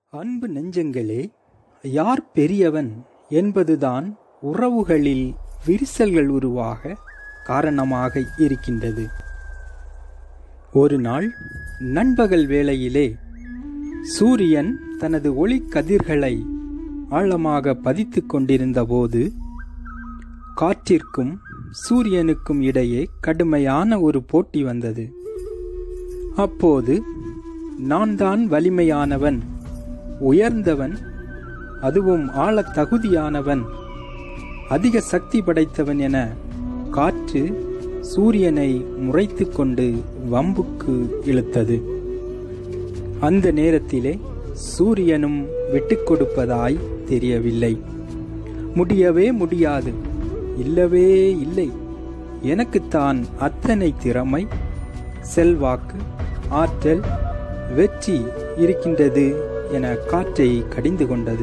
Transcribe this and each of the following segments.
அன்பு நெஞ்சங்களே யார் பெரியவன் என்பதுதான் உறவுகளில் விரிசல்கள் உருவாக காரணமாக இருக்கின்றது ஒரு நாள் நண்பகல் வேளையிலே சூரியன் தனது ஒளிக்கதிர்களை ஆழமாக பதித்துக் கொண்டிருந்தபோது காற்றிற்கும் சூரியனுக்கும் இடையே கடுமையான ஒரு போட்டி வந்தது அப்போது நான் தான் வலிமையானவன் உயர்ந்தவன் அதுவும் ஆளத் தகுதியானவன் அதிக சக்தி படைத்தவன் என காற்று சூரியனை முறைத்து கொண்டு வம்புக்கு இழுத்தது அந்த நேரத்திலே சூரியனும் விட்டுக் கொடுப்பதாய் தெரியவில்லை முடியவே முடியாது இல்லவே இல்லை எனக்குத்தான் அத்தனை திறமை செல்வாக்கு ஆற்றல் வெற்றி இருக்கின்றது என காற்றை கடிந்து கொண்டது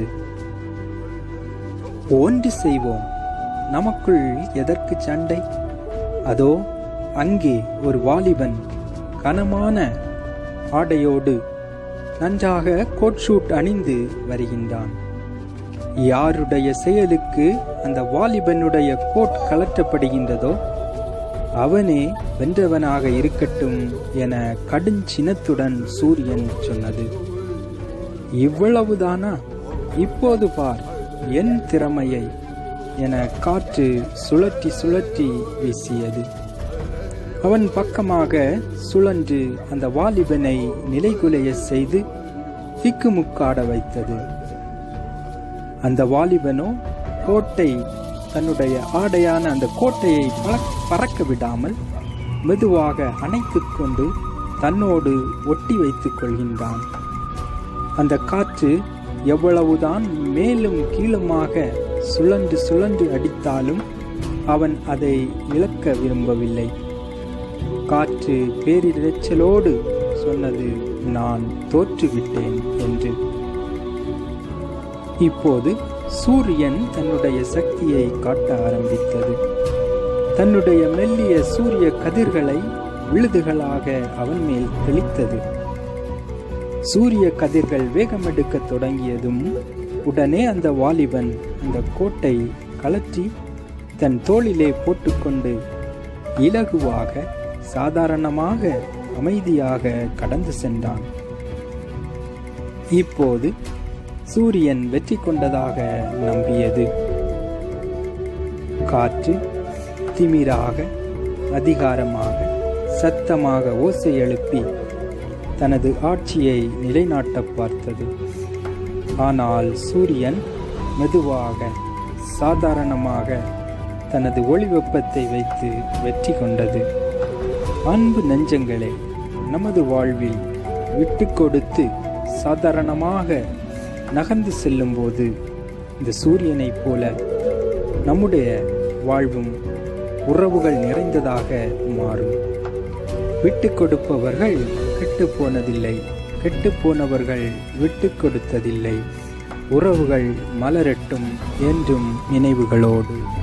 ஒன்று செய்வோம் நமக்குள் எதற்கு சண்டை அதோ அங்கே ஒரு வாலிபன் கனமான ஆடையோடு நன்றாக கோட் ஷூட் அணிந்து வருகின்றான் யாருடைய செயலுக்கு அந்த வாலிபனுடைய கோட் கலற்றப்படுகின்றதோ அவனே வென்றவனாக இருக்கட்டும் என கடுஞ்சினத்துடன் சூரியன் சொன்னது இவ்வளவுதானா இப்போது பார் என் திறமையை என காற்று சுழற்றி சுழற்றி வீசியது அவன் பக்கமாக சுழன்று அந்த வாலிபனை நிலைகுலைய செய்து திக்குமுக்காட வைத்தது அந்த வாலிபனோ கோட்டை தன்னுடைய ஆடையான அந்த கோட்டையை பறக்க விடாமல் மெதுவாக அணைத்துக் கொண்டு தன்னோடு ஒட்டி வைத்துக் கொள்கின்றான் அந்த காற்று எவ்வளவுதான் மேலும் கீழுமாக சுழன்று சுழன்று அடித்தாலும் அவன் அதை இழக்க விரும்பவில்லை காற்று பேரிரைச்சலோடு சொன்னது நான் தோற்றுவிட்டேன் என்று இப்போது சூரியன் தன்னுடைய சக்தியை காட்ட ஆரம்பித்தது தன்னுடைய மெல்லிய சூரிய கதிர்களை விழுதுகளாக அவன் மேல் தெளித்தது சூரிய கதிர்கள் வேகமெடுக்க தொடங்கியதும் உடனே அந்த வாலிபன் அந்த கோட்டை கலற்றி தன் தோளிலே போட்டுக்கொண்டு இலகுவாக சாதாரணமாக அமைதியாக கடந்து சென்றான் இப்போது சூரியன் வெற்றி கொண்டதாக நம்பியது காற்று திமிராக அதிகாரமாக சத்தமாக ஓசை எழுப்பி தனது ஆட்சியை நிலைநாட்ட பார்த்தது ஆனால் சூரியன் மெதுவாக சாதாரணமாக தனது ஒளி வெப்பத்தை வைத்து வெற்றி கொண்டது அன்பு நெஞ்சங்களே நமது வாழ்வில் விட்டு கொடுத்து சாதாரணமாக நகர்ந்து செல்லும்போது இந்த சூரியனைப் போல நம்முடைய வாழ்வும் உறவுகள் நிறைந்ததாக மாறும் விட்டு கொடுப்பவர்கள் கெட்டு போனதில்லை கெட்டு போனவர்கள் விட்டு கொடுத்ததில்லை உறவுகள் மலரட்டும் என்றும் நினைவுகளோடு